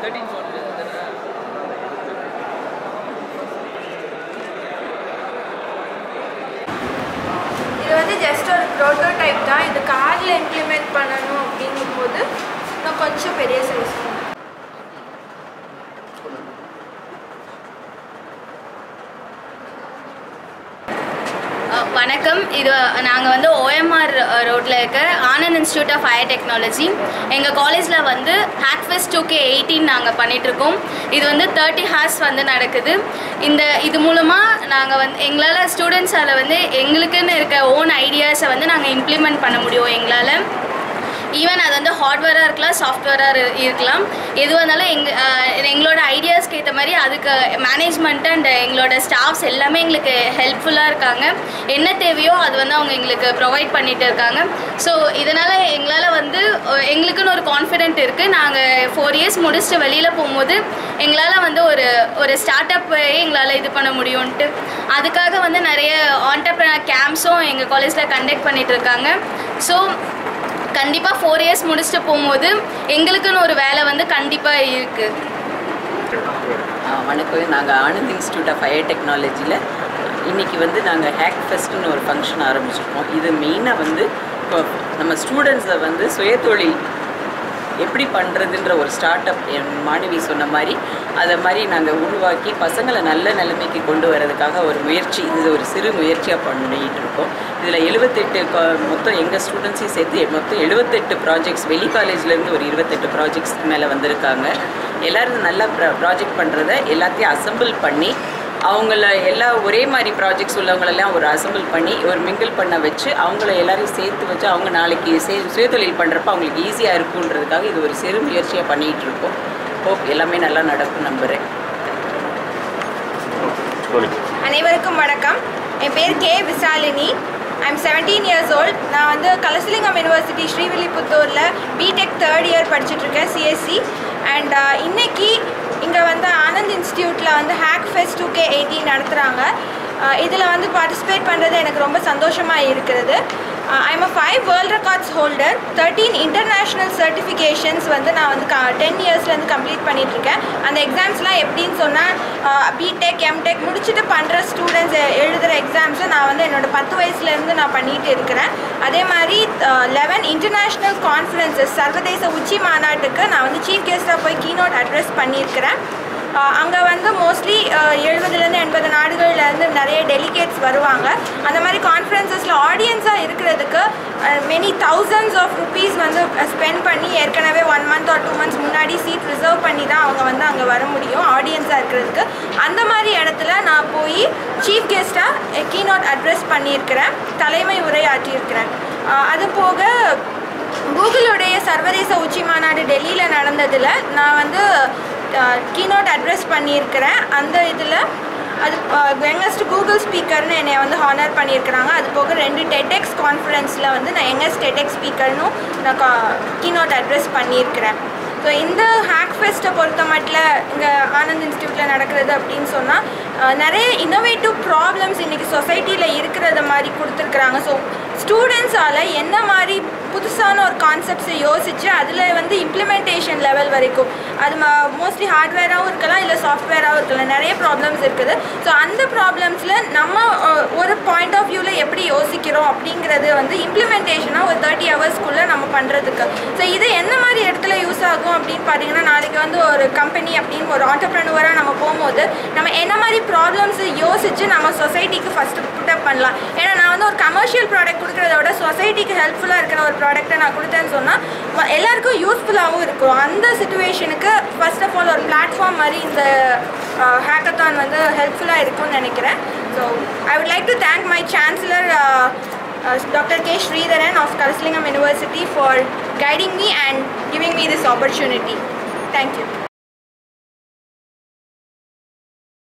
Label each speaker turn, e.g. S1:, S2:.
S1: Thirteen phone
S2: இது வந்து just ஒரு ப்ரோட்டோடைப் தான் இது காரில் இம்ப்ளிமெண்ட் பண்ணணும் அப்படிங்கும்போது இன்னும் கொஞ்சம் பெரிய சைஸ்
S3: அஹ் வணக்கம் இது நாங்கள் வந்து ஓஎம்ஆர் ரோட்டில் இருக்க Anand institute of higher technology எங்கள் காலேஜில் வந்து hack fest two K eighteen நாங்கள் பண்ணிகிட்ருக்கோம் இது வந்து தேர்ட்டி ஹார்ஸ் வந்து நடக்குது இந்த இது மூலமாக நாங்கள் வந்து எங்களால் ஸ்டூடெண்ட்ஸால் வந்து எங்களுக்குன்னு இருக்க ஓன் ஐடியாஸை வந்து நாங்கள் இம்ப்ளிமெண்ட் பண்ண முடியும் எங்களால் ஈவன் அது வந்து ஹார்ட்வேராக இருக்கலாம் சாஃப்ட்வேராக இருக்கலாம் எதுவாக இருந்தாலும் எங்க அஹ் எங்களோட ஐடியாஸ்க்கு ஏற்ற மாதிரி அதுக்கு மேனேஜ்மெண்ட் அண்ட் எங்களோட ஸ்டாஃப்ஸ் எல்லாமே எங்களுக்கு ஹெல்ப்ஃபுல்லாக இருக்காங்க என்ன தேவையோ அது வந்து அவங்க எங்களுக்கு ப்ரொவைட் பண்ணிட்டு இருக்காங்க ஸோ இதனால் எங்களால் வந்து அஹ் எங்களுக்குன்னு ஒரு கான்ஃபிடென்ட் இருக்குது நாங்கள் ஃபோர் இயர்ஸ் முடிச்சுட்டு வெளியில் போகும்போது எங்களால் வந்து ஒரு ஒரு ஸ்டார்ட் அப்பே எங்களால் இது பண்ண முடியும்ன்ட்டு அதுக்காக வந்து நிறைய ஆண்டர்பிரனர் கேம்ப்ஸும் எங்கள் காலேஜில் கண்டக்ட் பண்ணிட்டு இருக்காங்க ஸோ கண்டிப்பாக ஃபோர் இயர்ஸ் முடிச்சுட்டு போகும்போது எங்களுக்குன்னு ஒரு வேலை வந்து கண்டிப்பாக இருக்குது
S4: ஆ, வணக்கம் நாங்கள் ஆனந்த் இன்ஸ்டியூட் ஆஃப் ஹையர் டெக்னாலஜியில் இன்றைக்கி வந்து நாங்கள் ஹேக் ஃபெஸ்ட்னு ஒரு ஃபங்க்ஷன் ஆரம்பிச்சிருக்கோம் இது மெயினாக வந்து இப்போ நம்ம ஸ்டூடெண்ட்ஸை வந்து சுயதொழில் எப்படி பண்ணுறதுன்ற ஒரு ஸ்டார்ட் அப் என் மாணவி சொன்ன மாதிரி அதை மாதிரி நாங்கள் உருவாக்கி பசங்களை நல்ல நிலைமைக்கு கொண்டு வரதுக்காக ஒரு முயற்சி இது ஒரு சிறு முயற்சியாக பண்ணிட்டு இருக்கோம் இதில் எழுபத்தெட்டு மொத்தம் எங்கள் ஸ்டூடெண்ட்ஸையும் சேர்த்து மொத்தம் எழுபத்தெட்டு ப்ராஜெக்ட்ஸ் வெளி காலேஜ்லேருந்து ஒரு இருபத்தெட்டு ப்ராஜெக்ட்ஸ்க்கு மேலே வந்திருக்காங்க எல்லோரும் நல்லா ப்ராஜெக்ட் பண்ணுறத எல்லாத்தையும் அசெம்பிள் பண்ணி அவங்கள எல்லா ஒரே மாதிரி ப்ராஜெக்ட்ஸ் உள்ளவங்களெல்லாம் ஒரு அசெம்பிள் பண்ணி ஒரு மிங்கிள் பண்ண வச்சு அவங்கள எல்லாரையும் சேர்த்து வச்சு அவங்க நாளைக்கு சே சுயதொழில் பண்ணுறப்ப அவங்களுக்கு ஈஸியாக இருக்குன்றதுக்காக இது ஒரு சிறு முயற்சியாக பண்ணிகிட்டு இருக்கோம் ஹோப் எல்லாமே நல்லா நடக்கும் நம்புகிறேன்
S2: அனைவருக்கும் வணக்கம் என் பேர் K Vishalini I'm seventeen years old நான் வந்து கலசலிங்கம் யூனிவர்சிட்டி ஸ்ரீவில்லிபுத்தூரில் பிடெக் தேர்ட் இயர் படிச்சுட்ருக்கேன் சிஎஸ்சி அண்ட் இன்னைக்கு இங்கே வந்து ஆனந்த் இன்ஸ்டியூட்டில் வந்து hack fest two K eighteen நடத்துகிறாங்க இதில் வந்து பார்ட்டிசிபேட் பண்ணுறது எனக்கு ரொம்ப சந்தோஷமாக இருக்கிறது I'm a five world records holder thirteen international certifications வந்து நான் வந்து டென் இயர்ஸ்லேருந்து கம்ப்ளீட் பண்ணிகிட்ருக்கேன் அந்த எக்ஸாம்ஸ்லாம் எப்படின்னு சொன்னால் பிடெக் எம்டெக் முடிச்சுட்டு பண்ணுற ஸ்டூடெண்ட்ஸ் எழுதுகிற எக்ஸாம்ஸை நான் வந்து என்னோட பத்து வயசுலேருந்து நான் பண்ணிகிட்டு இருக்கிறேன் அதே மாதிரி லெவன் இன்டர்நேஷ்னல் கான்ஃபரன்சஸ் சர்வதேச உச்சி மாநாட்டுக்கு நான் வந்து சீஃப் கெஸ்ட்டாக போய் கீனோட் அட்ரஸ் பண்ணியிருக்கிறேன் அங்கே வந்து மோஸ்ட்லி எழுபதுலேருந்து எண்பது நாடுகள்லேருந்து நிறைய டெலிகேட்ஸ் வருவாங்க அந்த மாதிரி கான்ஃபரன்சஸில் ஆடியன்ஸாக இருக்கிறதுக்கு மெனி தௌசண்ட்ஸ் ஆஃப் ருபீஸ் வந்து ஸ்பெண்ட் பண்ணி ஏற்கனவே one month or two months முன்னாடி சீட் ரிசர்வ் பண்ணி தான் அவங்க வந்து அங்கே வர முடியும் ஆடியன்ஸாக இருக்கிறதுக்கு அந்த மாதிரி இடத்துல நான் போய் சீஃப் கெஸ்ட்டாக கீனோட் அட்ரஸ் பண்ணியிருக்கிறேன் தலைமை உரையாற்றியிருக்கிறேன் அது போக கூகுளுடைய சர்வதேச உச்சி மாநாடு டெல்லியில் நடந்ததில் நான் வந்து கீனோட் அட்ரஸ் பண்ணியிருக்கிறேன் அந்த இதில் அது யங்கஸ்ட் கூகுள் ஸ்பீக்கர்னு என்னை வந்து ஹானர் பண்ணியிருக்கிறாங்க அது போக ரெண்டு டெடெக்ஸ் கான்ஃபரன்ஸில் வந்து நான் யங்கஸ்ட் டெடெக்ஸ் ஸ்பீக்கர்னும் நான் கீனோட் அட்ரஸ் பண்ணியிருக்கிறேன் ஸோ இந்த ஹேக் ஃபெஸ்ட்டை பொறுத்த மட்டும் இங்கே ஆனந்த் இன்ஸ்டியூட்டில் நடக்கிறது அப்படின்னு சொன்னால் நிறைய இன்னோவேட்டிவ் ப்ராப்ளம்ஸ் இன்றைக்கி சொசைட்டியில் இருக்கிறத மாதிரி கொடுத்துருக்குறாங்க ஸோ ஸ்டூடெண்ட்ஸால் என்ன மாதிரி புதுசான ஒரு கான்செப்ட்ஸை யோசித்து அதில் வந்து இம்ப்ளிமெண்டேஷன் லெவல் வரைக்கும் அது மோஸ்ட்லி ஹார்ட்வேராகவும் இருக்கலாம் இல்லை சாஃப்ட்வேராகவும் இருக்கலாம் நிறைய ப்ராப்ளம்ஸ் இருக்குது ஸோ அந்த ப்ராப்ளம்ஸில் நம்ம ஒரு பாயிண்ட் ஆஃப் வியூவில் எப்படி யோசிக்கிறோம் அப்படிங்கிறது வந்து இம்ப்ளிமெண்டேஷனாக ஒரு தேர்ட்டி ஹவர்ஸ்க்குள்ளே நம்ம பண்ணுறதுக்கு ஸோ இது என்ன மாதிரி இடத்துல யூஸ் ஆகும் அப்படின்னு பார்த்தீங்கன்னா நாளைக்கு வந்து ஒரு கம்பெனி அப்படின்னு ஒரு ஆண்டர்ப்ரனுவராக நம்ம போகும்போது நம்ம என்ன மாதிரி ப்ராப்ளம்ஸை யோசித்து நம்ம சொசைட்டிக்கு ஃபஸ்ட்டு புட்டப் பண்ணலாம் ஏன்னா நான் வந்து ஒரு கமர்ஷியல் ப்ராடக்ட் கொடுக்குறத விட சொசைட்டிக்கு ஹெல்ப்ஃபுல்லாக இருக்கிற ஒரு ப்ராடக்ட்டை நான் கொடுத்தேன்னு சொன்னால் எல்லாருக்கும் யூஸ்ஃபுல்லாகவும் இருக்கும் அந்த சுச்சுவேஷனுக்கு ஃபர்ஸ்ட் ஆஃப் ஆல் ஒரு பிளாட்ஃபார்ம் மாதிரி இந்த ஹேக்கத்தான் வந்து ஹெல்ப்ஃபுல்லாக இருக்கும்னு நினைக்கிறேன் so I would like to thank my chancellor Dr. K. Sridharan of Kalaslingam University for guiding me and giving me this opportunity. Thank you.